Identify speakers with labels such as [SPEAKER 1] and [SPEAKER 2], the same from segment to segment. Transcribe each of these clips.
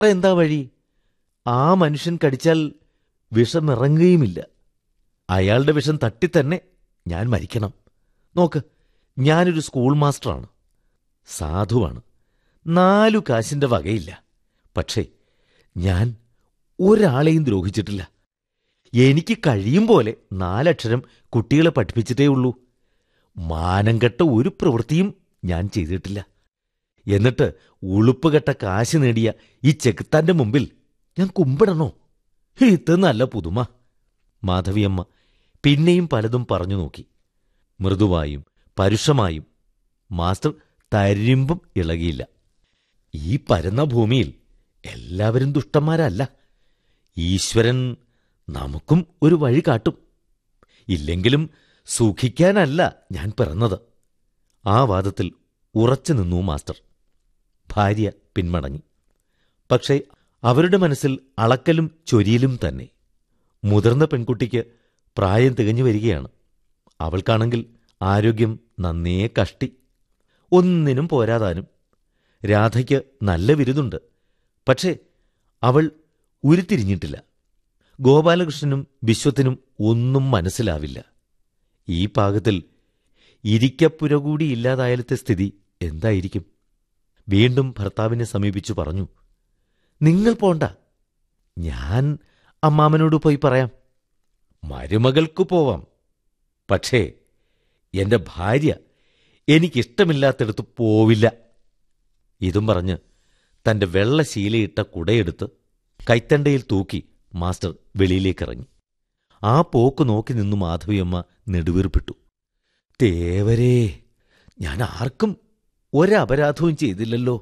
[SPEAKER 1] എന്താ വഴി ആ മനുഷ്യൻ കടിച്ചാൽ വിഷമിറങ്ങുകയുമില്ല അയാളുടെ വിഷം തട്ടി തന്നെ ഞാൻ മരിക്കണം നോക്ക് ഞാനൊരു സ്കൂൾ മാസ്റ്ററാണ് സാധുവാണ് നാലു കാശിന്റെ വകയില്ല പക്ഷേ ഞാൻ ഒരാളെയും ദ്രോഹിച്ചിട്ടില്ല എനിക്ക് കഴിയും പോലെ നാലക്ഷരം കുട്ടികളെ പഠിപ്പിച്ചിട്ടേ ഉള്ളൂ മാനം കെട്ട ഒരു പ്രവൃത്തിയും ഞാൻ ചെയ്തിട്ടില്ല എന്നിട്ട് ഉളുപ്പുകെട്ട കാശ് നേടിയ ഈ ചെകുത്താന്റെ മുമ്പിൽ ഞാൻ കുമ്പിടണോ ഇത് നല്ല പുതുമ മാധവിയമ്മ പിന്നെയും പലതും പറഞ്ഞു നോക്കി മൃദുവായും പരുഷമായും മാസ്റ്റർ തരിമ്പും ഇളകിയില്ല ഈ പരന്ന ഭൂമിയിൽ എല്ലാവരും ദുഷ്ടന്മാരല്ല ഈശ്വരൻ നമുക്കും ഒരു വഴി കാട്ടും ഇല്ലെങ്കിലും സുഖിക്കാനല്ല ഞാൻ പിറന്നത് ആ വാദത്തിൽ ഉറച്ചു നിന്നു മാസ്റ്റർ ഭാര്യ പിന്മടങ്ങി പക്ഷേ അവരുടെ മനസ്സിൽ അളക്കലും ചൊരിയലും തന്നെ മുതിർന്ന പെൺകുട്ടിക്ക് പ്രായം തികഞ്ഞു വരികയാണ് അവൾക്കാണെങ്കിൽ ആരോഗ്യം നന്നേ കഷ്ടി ഒന്നിനും പോരാതാനും രാധയ്ക്ക് നല്ല വിരുതുണ്ട് പക്ഷേ അവൾ ഉരുത്തിരിഞ്ഞിട്ടില്ല ഗോപാലകൃഷ്ണനും വിശ്വത്തിനും ഒന്നും മനസ്സിലാവില്ല ഈ പാകത്തിൽ ഇരിക്കപ്പുര കൂടി ഇല്ലാതായാലത്തെ സ്ഥിതി എന്തായിരിക്കും വീണ്ടും ഭർത്താവിനെ സമീപിച്ചു പറഞ്ഞു നിങ്ങൾ പോണ്ട ഞാൻ അമ്മാമനോട് പോയി പറയാം മരുമകൾക്ക് പോവാം പക്ഷേ എന്റെ ഭാര്യ എനിക്കിഷ്ടമില്ലാത്തിടത്ത് പോവില്ല ഇതും പറഞ്ഞ് തന്റെ വെള്ള ശീലയിട്ട കുടയെടുത്ത് കൈത്തണ്ടയിൽ തൂക്കി മാസ്റ്റർ വെളിയിലേക്കിറങ്ങി ആ പോക്ക് നോക്കി നിന്നു മാധവിയമ്മ നെടുവീർപ്പിട്ടു തേവരേ ഞാൻ ആർക്കും ഒരപരാധവും ചെയ്തില്ലല്ലോ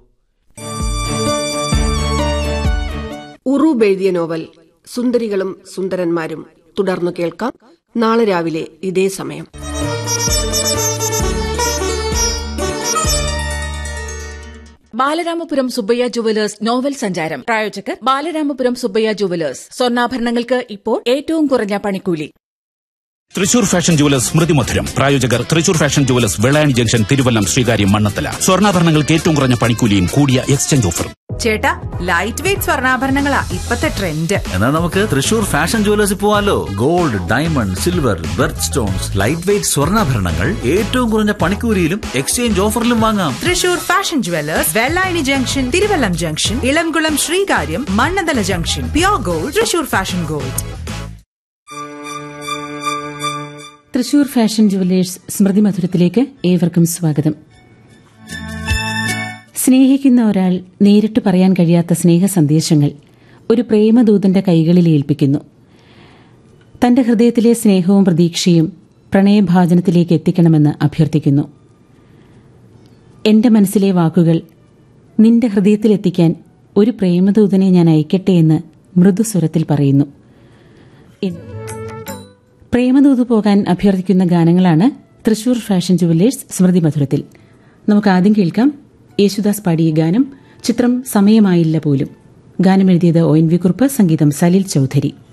[SPEAKER 2] ഉറൂബ് എഴുതിയ നോവൽ സുന്ദരികളും സുന്ദരന്മാരും തുടർന്നു കേൾക്കാം നാളെ രാവിലെ ഇതേ സമയം
[SPEAKER 3] ബാലരാമപുരം സുബ്ബയ്യ ജുവലേഴ്സ് നോവൽ സഞ്ചാരം പ്രായോജകർ ബാലരാമപുരം സുബ്ബയ്യ ജുവലേഴ്സ് സ്വർണ്ണാഭരണങ്ങൾക്ക് ഇപ്പോൾ ഏറ്റവും കുറഞ്ഞ പണിക്കൂലി
[SPEAKER 4] തൃശൂർ ഫാഷൻ ജുവലേഴ്സ് സ്മൃതി മധുരം പ്രായോജകർ Thrissur fashion jewellers Vellayani junction Thiruvallam Sreekaryam Mannathala സ്വർണ്ണാഭരണങ്ങൾക്ക് ഏറ്റവും കുറഞ്ഞ പണിക്കൂലിയും കൂടിയ എക്സ്ചേഞ്ച് ഓഫറും
[SPEAKER 5] ചേട്ടാ ലൈറ്റ് വെയിറ്റ് സ്വർണ്ണാഭരണങ്ങളാ ഇപ്പത്തെ ട്രെൻഡ്
[SPEAKER 6] എന്നാ നമുക്ക് തൃശൂർ ഫാഷൻ ജുവലേഴ്സിൽ പോവാലോ gold diamond silver birth stones light weight സ്വർണ്ണാഭരണങ്ങൾ ഏറ്റവും കുറഞ്ഞ പണിക്കൂലിയിലും എക്സ്ചേഞ്ച് ഓഫറിലും വാങ്ങാം
[SPEAKER 5] Thrissur fashion jewellers Vellayani junction Thiruvallam junction Elamkulam Sreekaryam Mannanthala junction pure gold Thrissur fashion gold
[SPEAKER 7] Thrissur fashion jewellers Smrithi മധുരത്തിലേക്ക് ഏവർക്കും സ്വാഗതം സ്നേഹിക്കുന്ന ഒരാൾ നേരിട്ട് പറയാൻ കഴിയാത്ത സ്നേഹ സന്ദേശങ്ങൾ ഒരു പ്രേമദൂതന്റെ കൈകളിൽ ഏൽപ്പിക്കുന്നു തന്റെ ഹൃദയത്തിലെ സ്നേഹവും പ്രതീക്ഷയും പ്രണയഭാജനത്തിലേക്ക് എത്തിക്കണമെന്ന് അഭ്യർത്ഥിക്കുന്നു എന്റെ മനസ്സിലെ വാക്കുകൾ നിന്റെ ഹൃദയത്തിലെത്തിക്കാൻ ഒരു പ്രേമദൂതനെ ഞാൻ അയക്കട്ടെ എന്ന് മൃദുസ്വരത്തിൽ പറയുന്നു എന്ന് പ്രേമദൂത് പോകാൻ അഭ്യർത്ഥിക്കുന്ന ഗാനങ്ങളാണ് തൃശൂർ ഫാഷൻ ജുവല്ലേഴ്സ് സ്മൃതി മധുരത്തിൽ നമുക്ക് ആദ്യം കേൾക്കാം യേശുദാസ് പാടിയ ഗാനം ചിത്രം സമയമായില്ല പോലും ഗാനം എഴുതിയത് ഒ എൻ വി കുറുപ്പ് സംഗീതം സലിൽ ചൌധരി